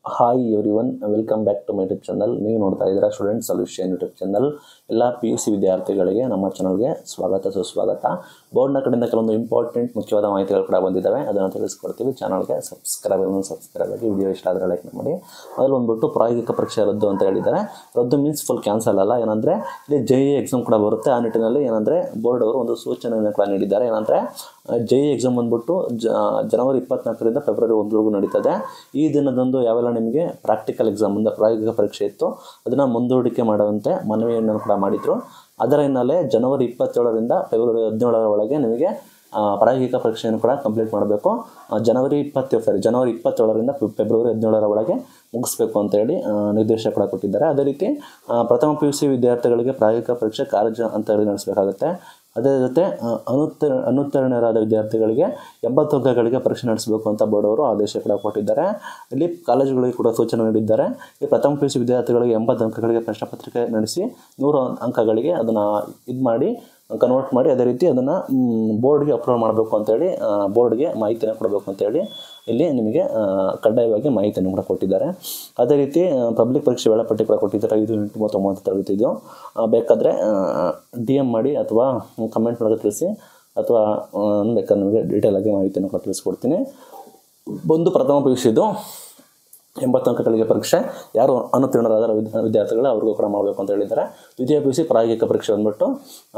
hi everyone welcome back to my YouTube channel ನೀವು ನೋಡ್ತಾ ಇದ್ದೀರಾ ಸ್ಟೂಡೆಂಟ್ ಸೊಲ್ಯೂಷನ್ ಯೂಟ್ಯೂಬ್ ಚಾನಲ್ ಎಲ್ಲ P U C ವಿದ್ಯಾರ್ಥಿಗಳಿಗೆ ನಮ್ಮ ಚಾನಲ್ಗೆ ಸ್ವಾಗತ ಸುಸ್ವಾಗತ ಬೋರ್ಡ್ನ ಕಡೆಯಿಂದ ಕೆಲವೊಂದು ಇಂಪಾರ್ಟೆಂಟ್ ಮುಖ್ಯವಾದ ಮಾಹಿತಿಗಳು ಕೂಡ ಬಂದಿದ್ದಾವೆ ಅದನ್ನು ತಿಳಿಸ್ಕೊಡ್ತೀವಿ ಚಾನಲ್ಗೆ ಸಬ್ಸ್ಕ್ರೈಬ್ ಸಬ್ಸ್ಕ್ರೈಬ್ ಆಗಿ ವಿಡಿಯೋ ಇಷ್ಟ ಆದರೆ ಲೈಕ್ ಮಾಡಿ ಮೊದಲು ಬಂದ್ಬಿಟ್ಟು ಪ್ರಾಯೋಗಿಕ ಪರೀಕ್ಷೆ ರದ್ದು ಅಂತ ಹೇಳಿದ್ದಾರೆ ರದ್ದು ಮೀನ್ಸ್ ಫುಲ್ ಕ್ಯಾನ್ಸಲ್ ಅಲ್ಲ ಏನಂದರೆ ಇಲ್ಲಿ ಜೆ ಇ ಎಕ್ಸಾಮ್ ಕೂಡ ಬರುತ್ತೆ ಆ ನಿಟ್ಟಿನಲ್ಲಿ ಏನಂದರೆ ಬೋರ್ಡ್ ಅವರು ಒಂದು ಸೂಚನೆಯನ್ನು ಕೂಡ ನೀಡಿದ್ದಾರೆ ಏನಂದರೆ ಜೆ ಇ ಎಕ್ಸಾಮ್ ಬಂದ್ಬಿಟ್ಟು ಜ ಜನವರಿ ಇಪ್ಪತ್ನಾಲ್ಕರಿಂದ ಫೆಬ್ರವರಿ ಒಂದರವರೆಗೂ ನಡೀತದೆ ಈ ದಿನದಂದು ಯಾವೆಲ್ಲ ನಿಮಗೆ ಪ್ರಾಕ್ಟಿಕಲ್ ಎಕ್ಸಾಮ್ ಮುಂದೆ ಪ್ರಾಯೋಗಿಕ ಪರೀಕ್ಷೆ ಇತ್ತು ಅದನ್ನು ಮುಂದೂಡಿಕೆ ಮಾಡುವಂತೆ ಮನವಿಯನ್ನು ಕೂಡ ಮಾಡಿದರು ಅದರ ಹಿನ್ನೆಲೆ ಜನವರಿ ಇಪ್ಪತ್ತೇಳರಿಂದ ಫೆಬ್ರವರಿ ಹದಿನೇಳರ ಒಳಗೆ ನಿಮಗೆ ಆ, ಪ್ರಾಯೋಗಿಕ ಪರೀಕ್ಷೆಯನ್ನು ಕೂಡ ಕಂಪ್ಲೀಟ್ ಮಾಡಬೇಕು ಆ, ಜನವರಿ ಇಪ್ಪತ್ತೇಳು ಸಾರಿ ಜನವರಿ ಇಪ್ಪತ್ತೇಳರಿಂದ ಫೆಬ್- ಫೆಬ್ರವರಿ ಹದಿನೇಳರ ಒಳಗೆ ಮುಗಿಸ್ಬೇಕು ಅಂತೇಳಿ ಆ, ನಿರ್ದೇಶ ಕೂಡ ಕೊಟ್ಟಿದ್ದಾರೆ ಅದೇ ರೀತಿ ಆ, ಪ್ರಥಮ ಪಿ ಯು ಸಿ ವಿದ್ಯಾರ್ಥಿಗಳಿಗೆ ಪ್ರಾಯೋಗಿಕ ಪರೀಕ್ಷೆ ಕಾರ್ಯ ಅಂತ ಹೇಳಿ ನಡೆಸಬೇಕಾಗುತ್ತೆ ಅದೇ ಜೊತೆ ಆ, ಅನುತ್ತರ ಅನುತ್ತೀರ್ಣರಾದ ವಿದ್ಯಾರ್ಥಿಗಳಿಗೆ ಎಂಬತ್ತು ಅಂಕಗಳಿಗೆ ಪರೀಕ್ಷೆ ನಡೆಸಬೇಕು ಅಂತ ಬೋರ್ಡ್ ಅವರು ಆದೇಶ ಕೂಡ ಕೊಟ್ಟಿದ್ದಾರೆ ಇಲ್ಲಿ ಕಾಲೇಜುಗಳಿಗೆ ಕೂಡ ಸೂಚನೆ ನೀಡಿದ್ದಾರೆ ಈ ಪ್ರಥಮ ಪಿ ಯು ಸಿ ವಿದ್ಯಾರ್ಥಿಗಳಿಗೆ ಎಂಬತ್ತು ಅಂಕಗಳಿಗೆ ಪ್ರಶ್ನೆ ಪತ್ರಿಕೆ ನಡೆಸಿ ನೂರು ಅಂಕಗಳಿಗೆ ಅದನ್ನು ಇದು ಮಾಡಿ ಕನ್ವರ್ಟ್ ಮಾಡಿ ಅದೇ ರೀತಿ ಅದನ್ನು ಬೋರ್ಡ್ಗೆ ಅಪ್ಲೋಡ್ ಮಾಡಬೇಕು ಅಂತೇಳಿ ಬೋರ್ಡ್ಗೆ ಮಾಹಿತಿಯನ್ನು ಕೊಡಬೇಕು ಅಂತೇಳಿ ಇಲ್ಲಿ ನಿಮಗೆ ಆ, ಕಡ್ಡಾಯವಾಗಿ ಮಾಹಿತಿಯನ್ನು ಕೂಡ ಕೊಟ್ಟಿದ್ದಾರೆ ಅದೇ ರೀತಿ ಪಬ್ಲಿಕ್ ಪರೀಕ್ಷೆ ವೇಳಾಪಟ್ಟಿ ಕೂಡ ಕೊಟ್ಟಿದ್ದಾರೆ ಐದು ಎಂಟು ಮೂವತ್ತೊಂಬತ್ತು ತರಗತಿದ್ದು ಆ, ಬೇಕಾದರೆ ಡಿ ಎಮ್ ಮಾಡಿ ಅಥವಾ ಕಮೆಂಟ್ ಮಾಡೋದು ತಿಳಿಸಿ ಅಥವಾ ಆ, ಬೇಕಾದ್ರೆ ನಿಮಗೆ ಡೀಟೇಲ್ ಆಗಿ ಮಾಹಿತಿಯನ್ನು ಕೂಡ ತಿಳಿಸ್ಕೊಡ್ತೀನಿ ಒಂದು ಪ್ರಥಮ ಪಿ ಯು ಸಿದು ಎಂಬತ್ತು ಅಂಕಗಳಿಗೆ ಪರೀಕ್ಷೆ ಯಾರು ಅನುತ್ತೀರ್ಣರಾದ ವಿದ್ಯಾರ್ಥಿಗಳು ಅವ್ರಿಗೂ ಕೂಡ ಮಾಡಬೇಕು ಅಂತ ಹೇಳಿದ್ದಾರೆ ದ್ವಿತೀಯ ಪಿ ಯು ಸಿ ಪ್ರಾಯೋಗಿಕ ಪರೀಕ್ಷೆ ಬಂದ್ಬಿಟ್ಟು